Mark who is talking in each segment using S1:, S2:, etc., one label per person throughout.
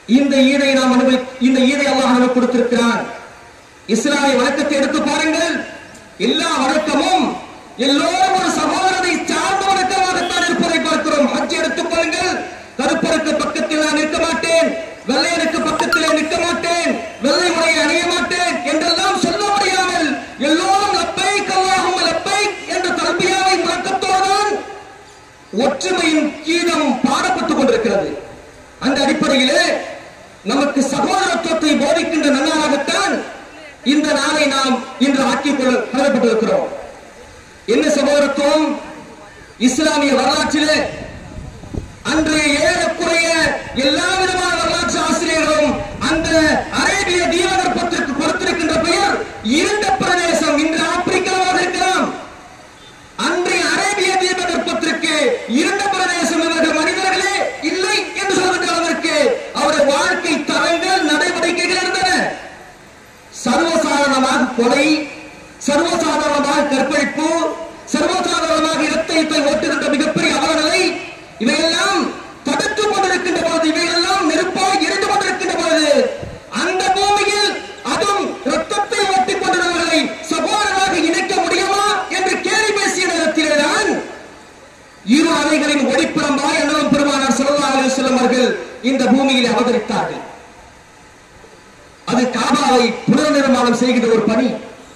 S1: இந்த ஈதை நாம் அனுபவி இந்த ஈதை அல்லாஹ் நமக்கு கொடுத்திருக்கிறான் இஸ்லாமிய வழக்கத்தை எடுத்து பாருங்கள் எல்லா வழக்கமும் எல்லோரும் ஒரு சகோதரனை சார்ந்த வழக்கமாகத்தான் இருப்பதை பார்க்கிறோம் ஹஜ் எடுத்துக் கொள்ளுங்கள் கருப்பருக்கு பக்கத்தில் நான் நிற்க மாட்டேன் வெள்ளையனுக்கு பக்கத்திலே நிற்க மாட்டேன் வெள்ளை உடையை அணிய மாட்டேன் என்றெல்லாம் சொல்ல முடியாமல் எல்லோரும் லப்பைக் அல்லாஹும் லப்பைக் என்ற தல்பியாவை முழக்கத்தோடுதான் ஒற்றுமையின் கீதம் பாடப்பட்டுக் கொண்டிருக்கிறது அந்த அடிப்படையிலே நமக்கு சகோதரத்துவத்தை போதிக்கின்ற நன்னாளாகத்தான் இந்த நாளை நாம் இன்று ஆக்கிக் கொள்ள கருதப்பட்டிருக்கிறோம் என்ன சகோதரத்துவம் இஸ்லாமிய வரலாற்றிலே அன்றைய ஏறக்குறைய எல்லா விதமான வரலாற்று ஆசிரியர்களும் அந்த அரேபிய தீபகற்பத்திற்கு கொடுத்திருக்கின்ற பெயர் இருண்ட பிரதேசம் இன்று ஆப்பிரிக்காவாக இருக்கலாம் அன்றைய அரேபிய தீபகற்பத்திற்கு இருண்ட பிரதேசம் இவர்கள் மனிதர்களே இல்லை என்று சொல்கின்ற அளவிற்கு அவருடைய வாழ்க்கை தரங்கள் நடவடிக்கைகள் இருந்தன சர்வசாதாரணமாக கொலை சர்வசாதாரணமாக கற்பழிப்பு சர்வசாதாரணமாக இரத்தயத்தை ஓட்டுகின்ற மிகப்பெரிய அவலநிலை இவையெல்லாம் தடுத்துக் கொண்டிருக்கின்ற பொழுது இவையெல்லாம் நெருப்பாக எரிந்து கொண்டிருக்கின்ற பொழுது அந்த பூமியில் அதுவும் ரத்தத்தை ஓட்டிக் கொண்டிருந்தவர்களை சகோதரராக இணைக்க முடியுமா என்று கேள்வி பேசிய நேரத்திலேதான் இரு அலைகளின் ஒளிப்புறம்பாய் அண்ணலும் பெருமானார் ஸல்லல்லாஹு அலைஹி வஸல்லம் அவர்கள் இந்த பூமியில் அவதரித்தார்கள் அது காபாவை புனர்நிர்மாணம் செய்கின்ற ஒரு பணி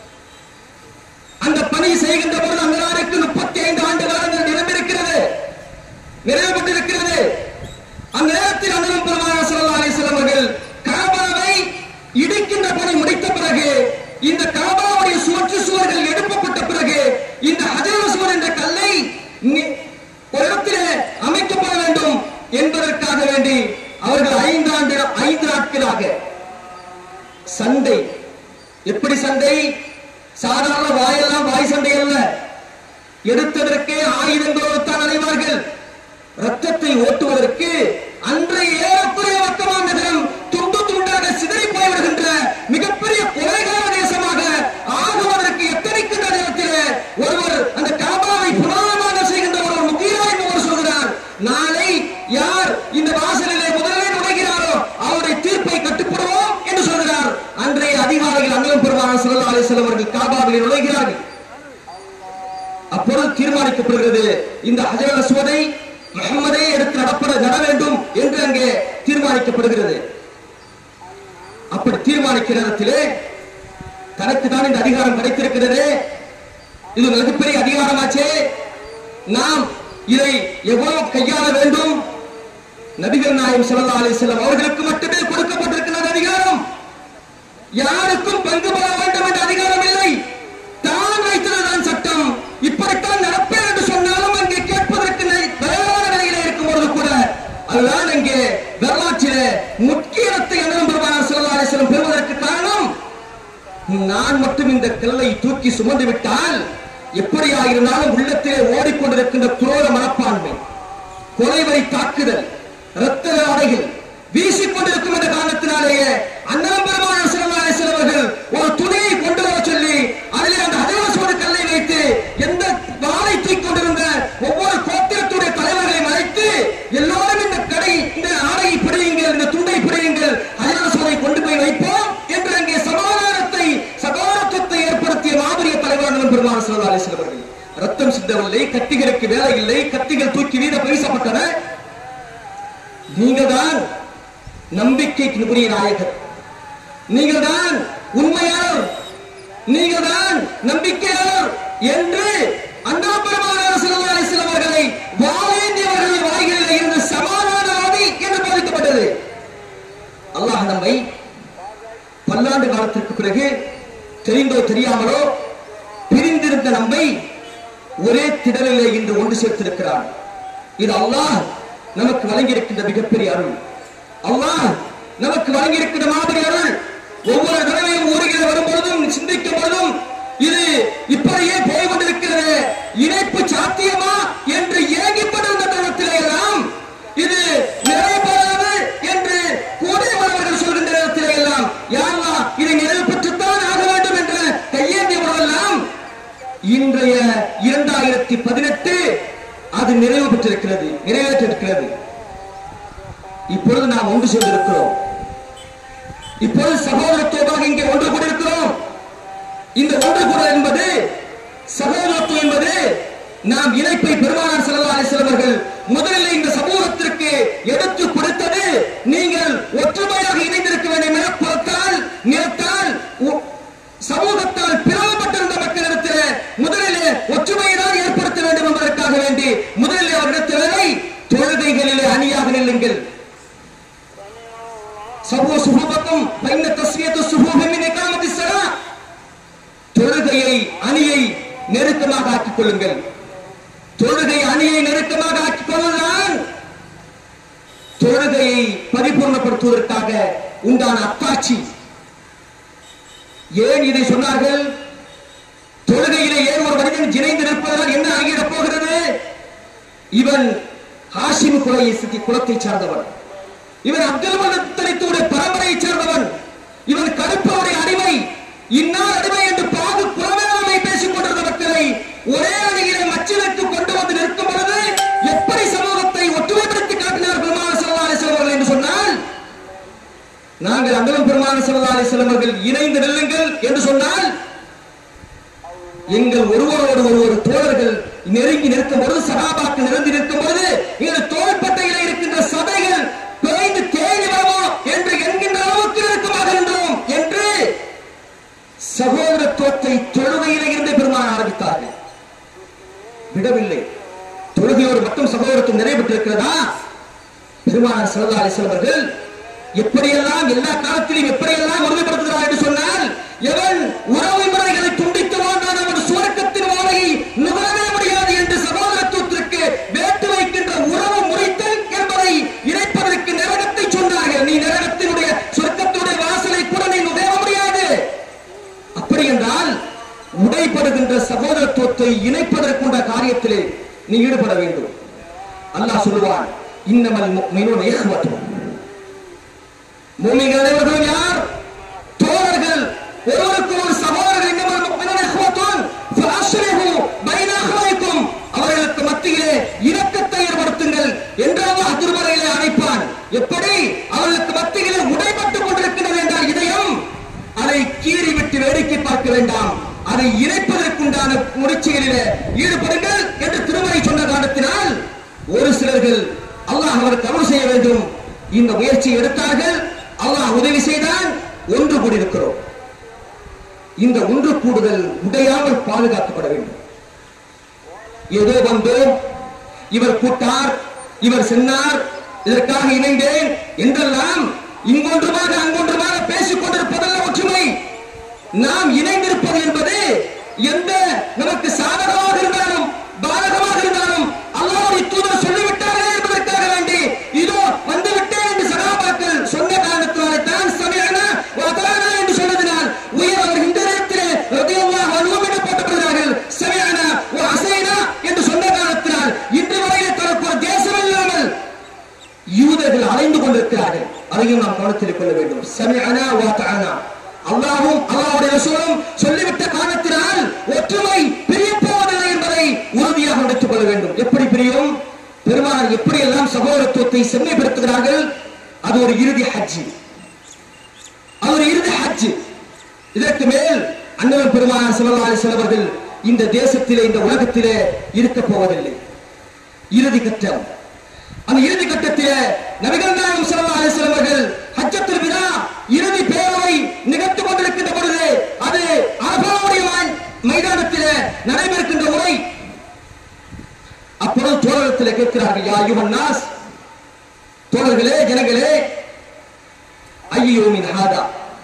S1: அந்த பணி செய்கின்ற பொழுது அந்த நாளுக்கு முப்பத்தி ஐந்து ஆண்டு காலங்கள் நிரம்பியிருக்கிறது நிறைவுபட்டிருக்கிறது அந்த நேரத்தில் அண்ணலும் பெருமானார் ஸல்லல்லாஹு அலைஹி வஸல்லம் அவர்கள் காபாவை இடிக்கின்ற பணி முடித்த பிறகு இந்த காபாவுடைய சுவற்று சுவர்கள் எழுப்பப்பட்ட பிறகு இந்த ஹஜர் சுவர் என்ற கல்லை நி- ஒரு இடத்திலே அமைக்கப்பட வேண்டும் என்பதற்காக வேண்டி அவர்கள் ஐந்தாண்டு ஐந்து நாட்களாக சண்டை எப்படி சண்டை சாதாரண வாயெல்லாம் வாய் சண்டை அல்ல எடுத்ததற்கே ஆயுதங்களோடு தான் அடைவார்கள் ரத்தத்தை ஓட்டுவதற்கு அன்றைய ஏறக்குறைய வர்த்தமான நகரம் துண்டு துண்டாக சிதறி போய்விடுகின்ற மிகப்பெரிய கொலைகார தேசமாக ஆகுவதற்கு எத்தனைக்கின்ற நேரத்தில் ஒருவர் அந்த காபாவை புனரமாக செய்கின்ற ஒரு முக்கியா என்பவர் சொல்கிறார் நாளை யார் இந்த வாசலிலே முதலில் நுழைகிறாரோ அவருடைய தீர்ப்பை கட்டுப்படுவோம் என்று சொல்கிறார் அன்றைய அதிகாரிகள் அண்ணன் பெருமானார் ஸல்லல்லாஹு அலைஹி வஸல்லம் அவர்கள் காபாவில் நுழைகிறார்கள் அப்பொழுது தீர்மானிக்கப்படுகிறது இந்த ஹஜர் அஸ்வதை முகமதே எடுத்து நடப்பட நட வேண்டும் என்று அங்கே தீர்மானிக்கப்படுகிறது அப்படி தீர்மானிக்கிற நேரத்திலே தனக்கு தான் இந்த அதிகாரம் கிடைத்திருக்கிறது இது மிகப்பெரிய அதிகாரமாச்சே நாம் இதை எவ்வளவு கையாள வேண்டும் நபிகள் நாயம் ஸல்லல்லாஹு அலைஹி வஸல்லம் அவர்களுக்கு மட்டுமே கொடுக்கப்பட்டிருக்கிற அதிகாரம் யாருக்கும் பங்கு பெற வேண்டும் என்ற அதிகாரம் இல்லை தான் வைத்ததுதான் சட்டம் இப்படித்தான் நடப்பேன் என்று சொன்னாலும் அங்கே கேட்பதற்கு நி- தயாரான நிலையிலே இருக்கும் பொழுது கூட அதுதான் அங்கே வரலாற்றிலே முக்கிய இடத்தை அண்ணன் பெருமானார் ஸல்லல்லாஹு அலைஹி வஸல்லம் பெறுவதற்கு காரணம் நான் மட்டும் இந்த கல்லை தூக்கி சுமந்து விட்டால் எப்படியா இருந்தாலும் உள்ளத்திலே ஓடிக்கொண்டிருக்கின்ற குரோர மனப்பான்மை கொலைவரை தாக்குதல் இரத்த ஆடைகள் வீசிக்கொண்டிருக்கும் என்ற காரணத்தினாலேயே அண்ணன் பெருமானார் ஸல்லல்லாஹு அலைஹி வஸல்லம் அவர்கள் ஒரு துணியை கொண்டு வர சொல்லி அதிலே அந்த அதிரசோடு கல்லை வைத்து எந்த வாளை தூக்கிக் கொண்டிருந்த ஒவ்வொரு கோத்திரத்துடைய தலைவர்களையும் அழைத்து எல்லோரும் இந்த கடை இந்த ஆடையை பிடியுங்கள் இந்த துண்டை பிடியுங்கள் அதிரசோதை கொண்டு போய் வைப்போம் என்று அங்கே சமாதானத்தை சகோதரத்துவத்தை ஏற்படுத்திய மாபெரிய தலைவர் அண்ணன் பெருமானார் ஸல்லல்லாஹு அலைஹி வஸல்லம் அவர்கள் ரத்தம் சிந்தவில்லை கத்திகளுக்கு வேலை இல்லை கத்திகள் தூக்கி வீத வீசப்பட்டன நீங்கள் தான் நம்பிக்கைக்கு உரிய நாயகர் நீங்கள் தான் உண்மையாளர் நீங்கள் தான் நம்பிக்கையாளர் என்று அண்ணா பெருமானார் ஸல்லல்லாஹு அலைஹி வஸல்லம் அவர்களை வாழேந்தியவர்களின் வாய்களில் இருந்து சமாதானவாதி என்று போதிக்கப்பட்டது அல்லாஹ் நம்மை பல்லாண்டு காலத்திற்கு பிறகு தெரிந்தோ தெரியாமலோ பிரிந்திருந்த நம்மை ஒரே திடலிலே இன்று ஒன்று சேர்த்திருக்கிறான் இது அல்லாஹ் நமக்கு வழங்கியிருக்கின்ற மிகப்பெரிய அருள் அல்லாஹ் நமக்கு வழங்கியிருக்கின்ற மாதிரி அருள் ஒவ்வொரு தடவையும் ஊருகிற வரும் பொழுதும் சிந்திக்கும் பொழுதும் இது இப்படியே போய் கொண்டிருக்கிறது இணைப்பு சாத்தியமா என்று ஏங்கிப்பட்டிருந்த தருணத்திலே எல்லாம் இது நிறைவேறாது என்று கூடியவர்கள் சொல்கின்ற நேரத்திலே எல்லாம் யாரா இதை நிறைவு பெற்றுத்தான் ஆக வேண்டும் என்று கையேந்தியவர்களெல்லாம் இன்றைய இரண்டாயிரத்தி பதினெட்டு அது நிறைவு பெற்றிருக்கிறது நிறைவேற்றிருக்கிறது இப்பொழுது நாம் ஒன்று சேர்ந்திருக்கிறோம் இப்பொழுது சகோதரத்துவமாக இங்கே ஒன்று கூடியிருக்கிறோம் இந்த ஒன்று கூடல் என்பது சகோதரத்துவம் என்பது நாம் இணைப்பை பெருமானார் ஸல்லல்லாஹு அலைஹி வஸல்லம் அவர்கள் முதலில் இந்த சமூகத்திற்கு எடுத்து கொடுத்தது நீங்கள் ஒற்றுமையாக இணைந்திருக்க வேண்டும் என புறத்தால் நிறத்தால் உ- சமூகத்தால் பிளவுபட்டிருந்த மக்களிடத்தில் முதலிலே ஒற்றுமையை தான் ஏற்படுத்த வேண்டும் என்பதற்காக வேண்டி முதலில் அவரிடத்திலே தொழுகைகளிலே அணியாக நில்லுங்கள் சமூக சுபூபத்தும் பைன தஸ்வியத்து சுபூபமின் இகாமத்தி ஸலா தொழுகையை அணியை நெருக்கமாக ஆக்கிக் கொள்ளுங்கள் தொழுகை அணியை நெருக்கமாக ஆக்கிக் கொள்வதுதான் தொழுகையை பரிபூர்ணப்படுத்துவதற்காக உண்டான அத்தாட்சி ஏன் இதை சொன்னார்கள் தொழுகையிலே ஏன் ஒரு மனிதன் இணைந்து நிற்பதால் என்ன ஆகிடப் போகிறது இவன் ஹாஷிம் குலையை சித்தி குலத்தைச் சார்ந்தவன் இவன் அப்துல் மலத்தலித்துடைய பரம்பரையைச் சேர்ந்தவன் இவன் கருப்பவருடைய அடிமை இன்னார் அடிமை என்று பாகு புறவேளாமை பேசிக் கொண்டிருந்த மக்களை ஒரே அணியிலே மச்சிலுக்கு கொண்டு வந்து நிற்கும் பொழுது எப்படி சமூகத்தை ஒற்றுமைப்படுத்தி காட்டினார் பெருமான செல்வாலை செல்வர்கள் என்று சொன்னால் நாங்கள் அங்கலம் பெருமான செல்வாலை செல்வர்கள் இணைந்து நில்லுங்கள் என்று சொன்னால் எங்கள் ஒருவரோடு ஒருவர் தோழர்கள் நெருங்கி நிற்கும் பொழுது சகாபாக்கள் நிறந்து நிற்கும் பொழுது எங்கள் தோள்பட்டையில இருக்கின்ற சபைகள் பிழைந்து தேங்கி வருமோ என்று என்கின்ற அளவுக்கு நெருக்கமாக இருந்தோம் என்று சகோதரத்துவத்தை தொழுகையில இருந்து பெருமான் ஆரம்பித்தார்கள் விடவில்லை தொழுகையோடு மட்டும் சகோதரத்துவம் நிறைவேற்றிருக்கிறதா பெருமானார் ஸல்லல்லாஹு அலைஹி வஸல்லம் அவர்கள் எப்படியெல்லாம் எல்லா காலத்திலும் எப்படியெல்லாம் உறுதிப்படுத்துகிறார் என்று சொன்னால் எவன் உறவு முறைகளை துண்டித்து வாழ்ந்தான் அவன் சுவர்க்கத்தின் வாழையை நுகரவே முடியாது என்று சகோதரத்துவத்திற்கு வேட்டு வைக்கின்ற உறவு முறைத்தல் என்பதை இணைப்பதற்கு நரகத்தை சொன்னார்கள் நீ நரகத்தினுடைய சொர்க்கத்தினுடைய வாசலை கூட நீ நுகர முடியாது அப்படி என்றால் உடைப்படுகின்ற சகோதரத்துவத்தை இணைப்பதற்குண்ட காரியத்திலே நீ ஈடுபட வேண்டும் அல்லாஹ் சொல்லுவான் இன்னமல் முஃமினூன இஹ்வத்துன் மூமின்கள் அனைவர்களும் யார் தோழர்கள் ஒருவருக்கு ஒரு சகோதரர்கள் இன்னமல் முஃமினூன இஹ்வத்துன் ஃபஅஸ்லிஹு பைன அஹ்வைக்கும் அவர்களுக்கு மத்தியிலே இரக்கத்தை ஏற்படுத்துங்கள் என்று அல்லாஹ் திருமறையிலே அழைப்பான் எப்படி அவர்களுக்கு மத்தியிலே உடைபட்டுக் கொண்டிருக்கிறது என்றால் இதயம் அதை கீறி விட்டு வேடிக்கை பார்க்க வேண்டாம் அதை இணைப்பதற்குண்டான முயற்சிகளிலே ஈடுபடுங்கள் என்று திருமறை சொன்ன காரணத்தினால் ஒரு சிலர்கள் அல்லாஹ் அவருக்கு அருள் செய்ய வேண்டும் இந்த முயற்சியை எடுத்தார்கள் அல்லாஹ் உதவி செய்தான் ஒன்று கூடியிருக்கிறோம் இந்த ஒன்று கூடுதல் உடையாமல் பாதுகாக்கப்பட வேண்டும் ஏதோ வந்தோம் இவர் கூட்டார் இவர் சென்னார் இதற்காக இணைந்தேன் என்றெல்லாம் இங்கொன்றுமாக அங்கொன்றுமாக பேசிக் கொண்டிருப்பதல்ல ஒற்றுமை நாம் இணைந்திருப்பது என்பது எந்த நமக்கு சாதகமாக இருந்தாலும் பாதகமாக இருந்தாலும் அல்லாஹ்வுடைய தூதர் சொல்லிவிட்டார்கள் என்பதற்காக வேண்டி இதோ வந்து விட்டேன் என்று சகாபாக்கள் சொன்ன காரணத்தினாலே தான் சமயனா வதானா என்று சொன்னதினால் உயர் அவர் இந்த நேரத்திலே ரதியல்லாஹு அன்ஹும் என்று போட்டப்படுகிறார்கள் சமயனா அசைனா என்று சொன்ன காரணத்தினால் இன்று வரையிலே தனக்கு ஒரு தேசம் இல்லாமல் யூதர்கள் அலைந்து கொண்டிருக்கிறார்கள் அதையும் நாம் கவனத்தில் கொள்ள வேண்டும் சமிஅனா வ தஅனா அல்லாஹ்வும் அல்லாஹ்வுடைய ரசூலும் சொல்லிவிட்ட காரணத்தினால் ஒற்றுமை பிரியப் போவதில்லை என்பதை உறுதியாக எடுத்துக் கொள்ள வேண்டும் எப்படி பிரியும் பெருமானார் எப்படி எல்லாம் சகோதரத்துவத்தை செம்மைப்படுத்துகிறார்கள் அது ஒரு இறுதி ஹஜ்ஜி அது ஒரு இறுதி ஹஜ்ஜி இதற்கு மேல் அண்ணன் பெருமானார் ஸல்லல்லாஹு அலைஹி வஸல்லம் அவர்கள் இந்த தேசத்திலே இந்த உலகத்திலே இருக்க போவதில்லை இறுதி கட்டம் அந்த இறுதி கட்டத்திலே நபிகள் நாயகம் ஸல்லல்லாஹு அலைஹி வஸல்லம் அவர்கள் ஹஜ்ஜத்துல் விதா இறுதி பேரவை நிகழ்த்துக் கொண்டிருக்கின்ற பொழுது அது அரபாவுடைய மை- மைதானத்திலே நடைபெறுகின்ற முறை அப்பொழுது தோழரத்திலே கேட்கிறார்கள் யா யுவன் நாஸ் தோழர்களே ஜனங்களே ஐயோ மின் ஹாதா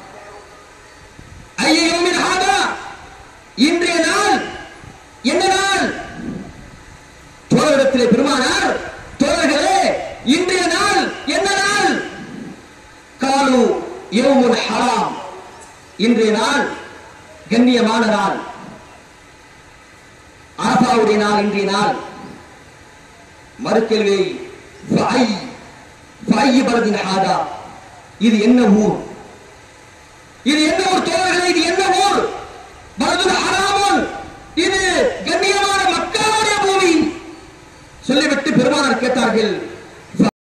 S1: ஐயோ மின் ஹாதா இன்றைய நாள் என்ன நாள் தோழரிடத்திலே பெருமானார் தோழர்களே இன்றைய நாள் என்ன நாள் காலு யௌமுல் ஹராம் இன்றைய நாள் கண்ணியமான நாள் அரபாவுடைய நாள் இன்றைய நாள் மறுக்கேள்வி ஃபஐ ஃபஐ பலதின் ஹாதா இது என்ன ஊர் இது என்ன ஊர் தோழர்களே இது என்ன ஊர் பலதுல் ஹராமுன் இது கண்ணியமான மக்களுடைய பூமி சொல்லிவிட்டு பெருமானார் கேட்டார்கள்